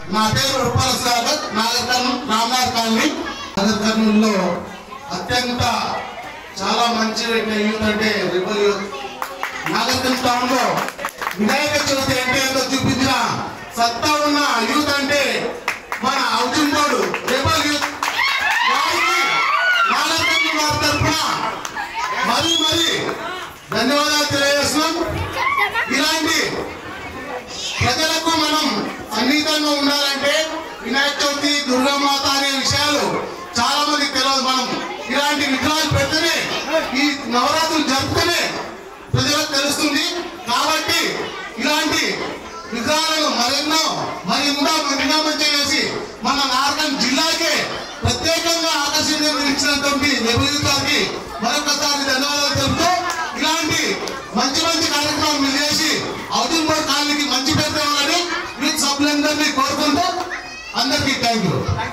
నా పేరు ఉప్పల సాగర్ నాగర్ కర్నూలు రామ్నాథ్ కాలనీ నాగర్ కర్నూలులో అత్యంత చాలా మంచి యూత్ అంటే rebel youth Nagar Kurnool town లో వినాయక చవితి అంటే ఏంటో చూపించిన సత్తా ఉన్న యూత్ అంటే మన అర్జున్ గౌడ్ రిబల్ యూత్ వారికి నాగర్ కర్నూలు వారి తరఫున మరీ మరీ ధన్యవాదాలు తెలియజేస్తున్నాం ఇలాంటి ప్రజలకు మనం సన్నిహితంగా ఉండాలంటే వినాయక చవితి దుర్గామాత అనే విషయాలు చాలా మందికి తెలియదు మనం ఇలాంటి విగ్రహాలు పెడితేనే ఈ నవరాత్రులు జరుపుతూనే ప్రజలకు తెలుస్తుంది కాబట్టి ఇలాంటి విగ్రహాలను మరెన్నో మరి ఇంకా ఇంకా మంచి చేసి మన నార్కన్ జిల్లాకే ప్రత్యేకంగా ఆకర్షణీయం ఇచ్చినటువంటి నెహ్రూ గారికి మరొకసారి ధన్యవాదాలు తెలుపుతూ ఇలాంటి మంచి మంచి కార్యక్రమాలు మీరు చేసి అవుటింగ్ బోర్డ్ కాలనీకి మంచి పేరు తేవాలని మీ సభ్యులందరినీ కోరుకుంటూ అందరికీ థ్యాంక్ యూ